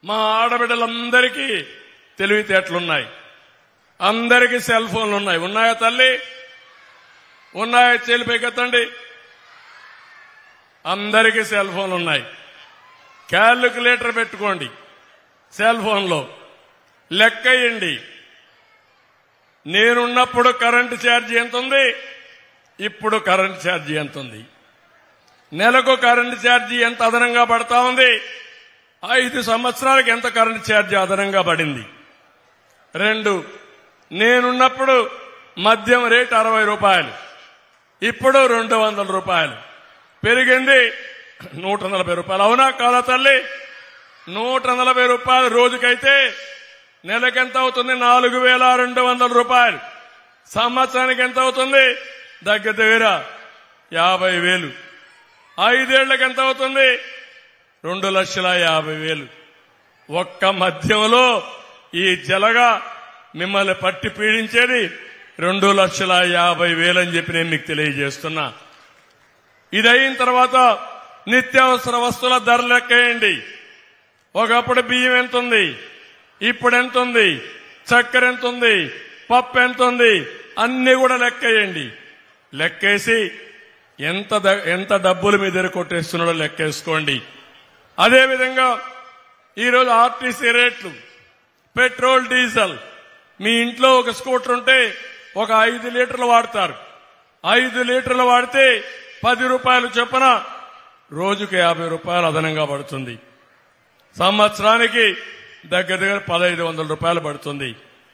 మా ఆడబిడ్డలందరికీ తెలివితేటలున్నాయి అందరికీ సెల్ ఫోన్లు ఉన్నాయి ఉన్నాయా తల్లి ఉన్నాయా చెల్లిపైకెత్తండి అందరికీ సెల్ ఫోన్లు ఉన్నాయి క్యాలిక్యులేటర్ పెట్టుకోండి సెల్ ఫోన్లో లెక్కయ్యండి నేనున్నప్పుడు కరెంటు ఛార్జీ ఎంత ఉంది ఇప్పుడు కరెంటు ఛార్జీ ఎంత ఉంది నెలకు కరెంటు ఛార్జీ ఎంత అదనంగా పడతా ఉంది ఐదు సంవత్సరాలకు ఎంత కరెంటు ఛార్జీ అదనంగా పడింది రెండు నేనున్నప్పుడు మద్యం రేటు అరవై రూపాయలు ఇప్పుడు రెండు వందల రూపాయలు పెరిగింది నూట నలభై రూపాయలు అవునా కాదా తల్లి నూట నలభై రూపాయలు రోజుకైతే నెలకి ఎంత అవుతుంది నాలుగు వేల రెండు వందల రూపాయలు సంవత్సరానికి ఎంత అవుతుంది దగ్గర దగ్గర యాభై వేలు ఐదేళ్లకు ఎంత అవుతుంది రెండు లక్షల యాభై వేలు ఒక్క మద్యంలో ఈ జలగా మిమ్మల్ని పట్టి పీడించేది రెండు లక్షల యాభై వేలని చెప్పి నేను మీకు తెలియజేస్తున్నా ఇది అయిన తర్వాత నిత్యావసర వస్తువుల ధర లెక్కేయండి ఒకప్పుడు బియ్యం ఎంత ఉంది ఇప్పుడు ఎంత ఉంది చక్కెర ఎంత ఉంది పప్పు ఎంత ఉంది అన్ని కూడా లెక్కేయండి లెక్కేసి ఎంత ద- ఎంత డబ్బులు మీ దగ్గర కొట్టేస్తున్నాడో లెక్కేసుకోండి అదేవిధంగా ఈరోజు ఆర్టీసీ రేట్లు పెట్రోల్ డీజిల్ మీ ఇంట్లో ఒక స్కూటర్ ఉంటే ఒక ఐదు లీటర్లు వాడతారు ఐదు లీటర్లు వాడితే పది రూపాయలు చొప్పున రోజుకు యాభై రూపాయలు అదనంగా పడుతుంది సంవత్సరానికి దగ్గర దగ్గర పదహైదు వందల రూపాయలు పడుతుంది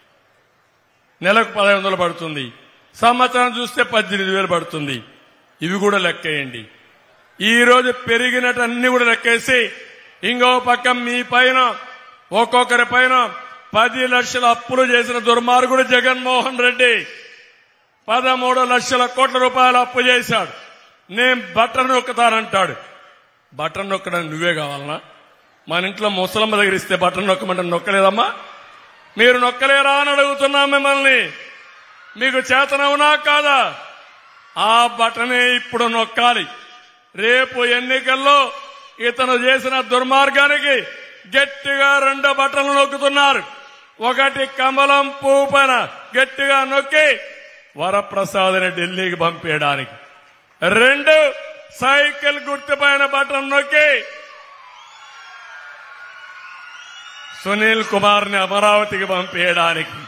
నెలకు పదహైదు వందలు పడుతుంది సంవత్సరం చూస్తే పద్దెనిమిది వేలు పడుతుంది ఇవి కూడా లెక్కేయండి ఈ రోజు పెరిగినట్టు అన్ని కూడా లెక్కేసి ఇంకో పక్క మీ పైన ఒక్కొక్కరి పైన పది లక్షల అప్పులు చేసిన దుర్మార్గుడు జగన్మోహన్ రెడ్డి పదమూడు లక్షల కోట్ల రూపాయలు అప్పు చేశాడు నేను బట్టను నొక్కుతానంటాడు బటన్ నొక్కడానికి నువ్వే కావాలనా మన ఇంట్లో ముసలమ్మ దగ్గర ఇస్తే బటన్ నొక్కమంటే నొక్కలేదమ్మా మీరు నొక్కలేరా అని అడుగుతున్నా మిమ్మల్ని మీకు చేతనవునా కాదా ఆ బటనే ఇప్పుడు నొక్కాలి రేపు ఎన్నికల్లో ఇతను చేసిన దుర్మార్గానికి గట్టిగా రెండు బటన్లు నొక్కుతున్నారు ఒకటి కమలం పువ్వు పైన గట్టిగా నొక్కి వరప్రసాద్ని ఢిల్లీకి పంపేయడానికి రెండు సైకిల్ గుర్తుపైన బటన్ నొక్కి సునీల్ కుమార్ ని అమరావతికి పంపేయడానికి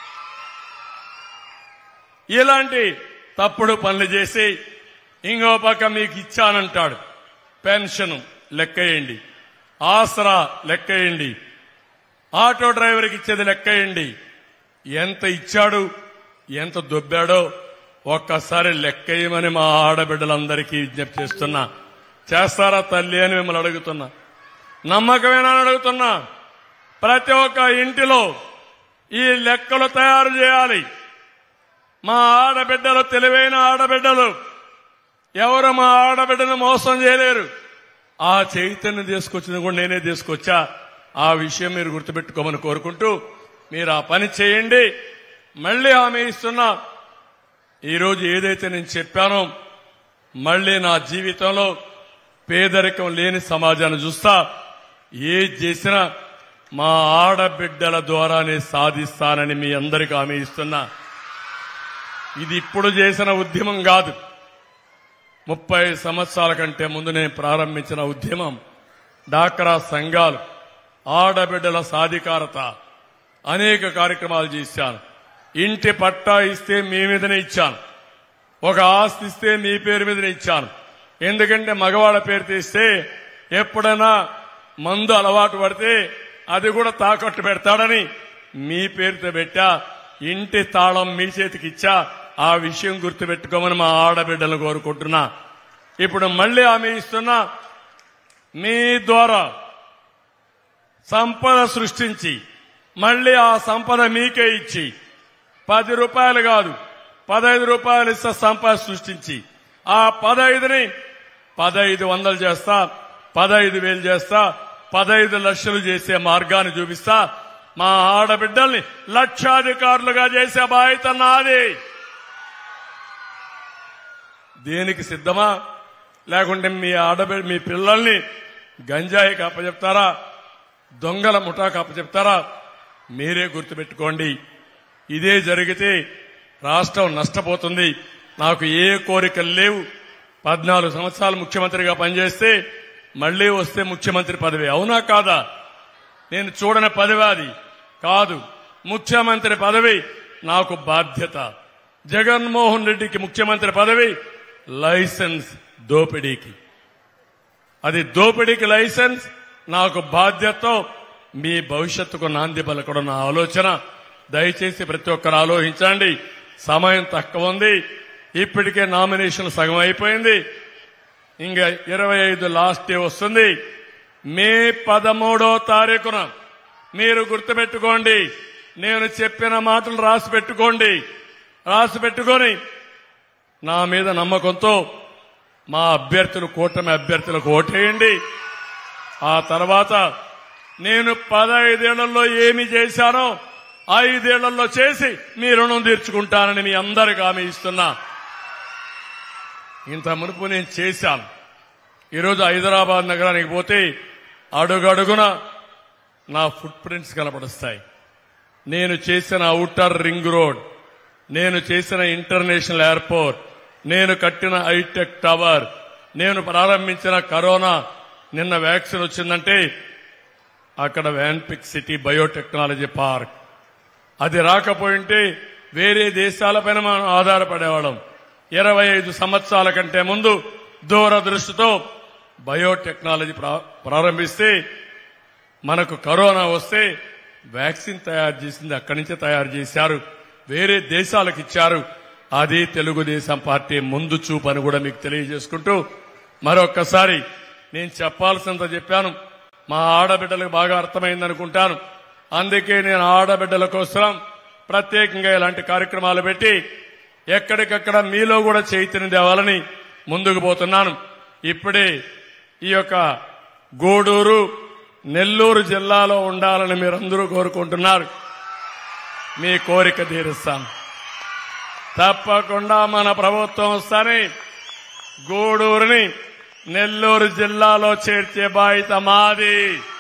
ఇలాంటి తప్పుడు పనులు చేసి ఇంకో పక్క మీకు ఇచ్చానంటాడు పెన్షన్ లెక్కేయండి ఆసరా లెక్కేయండి ఆటో డ్రైవర్కి ఇచ్చేది లెక్కేయండి ఎంత ఇచ్చాడు ఎంత దొబ్బాడో ఒక్కసారి లెక్కేయమని మా ఆడబిడ్డలందరికీ విజ్ఞప్తి చేస్తున్నా చేస్తారా తల్లి అని మిమ్మల్ని అడుగుతున్నా నమ్మకమేనా అని అడుగుతున్నా ప్రతి ఒక్క ఇంటిలో ఈ లెక్కలు తయారు చేయాలి మా ఆడబిడ్డలు తెలివైన ఆడబిడ్డలు ఎవరు మా ఆడబిడ్డను మోసం చేయలేరు ఆ చైతన్యం తీసుకొచ్చింది కూడా నేనే తీసుకొచ్చా ఆ విషయం మీరు గుర్తుపెట్టుకోమని కోరుకుంటూ మీరు ఆ పని చేయండి మళ్ళీ హామీ ఇస్తున్నా ఈరోజు ఏదైతే నేను చెప్పానో మళ్ళీ నా జీవితంలో పేదరికం లేని సమాజాన్ని చూస్తా ఏది చేసినా మా ఆడబిడ్డల ద్వారానే సాధిస్తానని మీ అందరికీ హామీ ఇస్తున్నా ఇది ఇప్పుడు చేసిన ఉద్యమం కాదు ముప్పై సంవత్సరాల కంటే ముందు నేను ప్రారంభించిన ఉద్యమం డాక్రా సంఘాలు ఆడబిడ్డల సాధికారత అనేక కార్యక్రమాలు చేశాను ఇంటి పట్టా ఇస్తే మీ మీదనే ఇచ్చాను ఒక ఆస్తి ఇస్తే మీ పేరు మీదనే ఇచ్చాను ఎందుకంటే మగవాళ్ళ పేరు తీస్తే ఎప్పుడైనా మందు అలవాటు పడితే అది కూడా తాకట్టు పెడతాడని మీ పేరుతో పెట్టా ఇంటి తాళం మీ చేతికి ఇచ్చా ఆ విషయం గుర్తుపెట్టుకోమని మా ఆడబిడ్డలు కోరుకుంటున్నా ఇప్పుడు మళ్ళీ ఆమె ఇస్తున్నా మీ ద్వారా సంపద సృష్టించి మళ్ళీ ఆ సంపద మీకే ఇచ్చి పది రూపాయలు కాదు పదహైదు రూపాయలు ఇస్తా సంపద సృష్టించి ఆ పదహైదుని పదహైదు వందలు చేస్తా పదహైదు వేలు చేస్తా పదహైదు లక్షలు చేసే మార్గాన్ని చూపిస్తా మా ఆడబిడ్డల్ని లక్షాధికారులుగా చేసే బాధ్యత నాది దేనికి సిద్ధమా లేకుంటే మీ ఆడబిడ్డ మీ పిల్లల్ని గంజాయికి అప్పచెప్తారా దొంగల ముఠాకు అప్పచెప్తారా మీరే గుర్తుపెట్టుకోండి ఇదే జరిగితే రాష్ట్రం నష్టపోతుంది నాకు ఏ కోరికలు లేవు పద్నాలుగు సంవత్సరాలు ముఖ్యమంత్రిగా పనిచేస్తే మళ్లీ వస్తే ముఖ్యమంత్రి పదవి అవునా కాదా నేను చూడని పదవి అది కాదు ముఖ్యమంత్రి పదవి నాకు బాధ్యత జగన్మోహన్ రెడ్డికి ముఖ్యమంత్రి పదవి లైసెన్స్ దోపిడీకి అది దోపిడీకి లైసెన్స్ నాకు బాధ్యతతో మీ భవిష్యత్తుకు నాంది పలకడం నా ఆలోచన దయచేసి ప్రతి ఒక్కరు ఆలోచించండి సమయం తక్కువ ఉంది ఇప్పటికే నామినేషన్ సగం అయిపోయింది ఇంకా ఇరవై ఐదు లాస్ట్ డే వస్తుంది మే పదమూడో తారీఖున మీరు గుర్తుపెట్టుకోండి నేను చెప్పిన మాటలు రాసి పెట్టుకోండి రాసి పెట్టుకొని నా మీద నమ్మకంతో మా అభ్యర్థులు కూటమి అభ్యర్థులకు ఓటేయండి ఆ తర్వాత నేను పదైదేళ్లలో ఏమి చేశానో ఐదేళ్లలో చేసి మీ రుణం తీర్చుకుంటానని మీ అందరికి హామీ ఇస్తున్నా ఇంత మునుపు నేను చేశాను ఈరోజు హైదరాబాద్ నగరానికి పోతే అడుగడుగున నా ఫుట్ ప్రింట్స్ కనపడుస్తాయి నేను చేసిన ఔటర్ రింగ్ రోడ్ నేను చేసిన ఇంటర్నేషనల్ ఎయిర్పోర్ట్ నేను కట్టిన హైటెక్ టవర్ నేను ప్రారంభించిన కరోనా నిన్న వ్యాక్సిన్ వచ్చిందంటే అక్కడ వ్యాన్పిక్ సిటీ బయోటెక్నాలజీ పార్క్ అది రాకపోయింటే వేరే దేశాలపైన మనం ఆధారపడేవాళ్ళం ఇరవై ఐదు సంవత్సరాల కంటే ముందు దూరదృష్టితో బయోటెక్నాలజీ ప్రా- ప్రారంభిస్తే మనకు కరోనా వస్తే వ్యాక్సిన్ తయారు చేసింది అక్కడి నుంచే తయారు చేశారు వేరే దేశాలకు ఇచ్చారు అది తెలుగుదేశం పార్టీ ముందు చూపు అని కూడా మీకు తెలియజేసుకుంటూ మరొక్కసారి నేను చెప్పాల్సినంత చెప్పాను మా ఆడబిడ్డలకు బాగా అర్థమైంది అనుకుంటాను అందుకే నేను ఆడబిడ్డల కోసం ప్రత్యేకంగా ఇలాంటి కార్యక్రమాలు పెట్టి ఎక్కడికక్కడ మీలో కూడా చైతన్యం తేవాలని ముందుకు పోతున్నాను ఇప్పుడే ఈ యొక్క గూడూరు నెల్లూరు జిల్లాలో ఉండాలని మీరందరూ కోరుకుంటున్నారు మీ కోరిక తీరుస్తాం తప్పకుండా మన ప్రభుత్వం వస్తానే గూడూరుని నెల్లూరు జిల్లాలో చేర్చే బాధ్యత మాది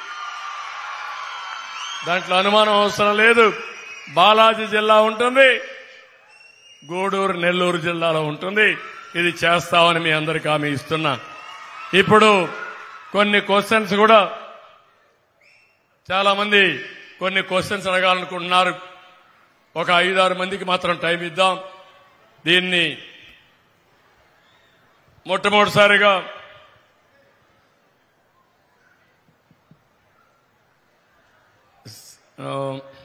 దాంట్లో అనుమానం అవసరం లేదు బాలాజీ జిల్లా ఉంటుంది గూడూరు నెల్లూరు జిల్లాలో ఉంటుంది ఇది చేస్తామని మీ అందరికీ హామీ ఇస్తున్నా ఇప్పుడు కొన్ని క్వశ్చన్స్ కూడా చాలా మంది కొన్ని క్వశ్చన్స్ అడగాలనుకుంటున్నారు ఒక ఐదారు మందికి మాత్రం టైం ఇద్దాం దీన్ని మొట్టమొదటిసారిగా ఆ,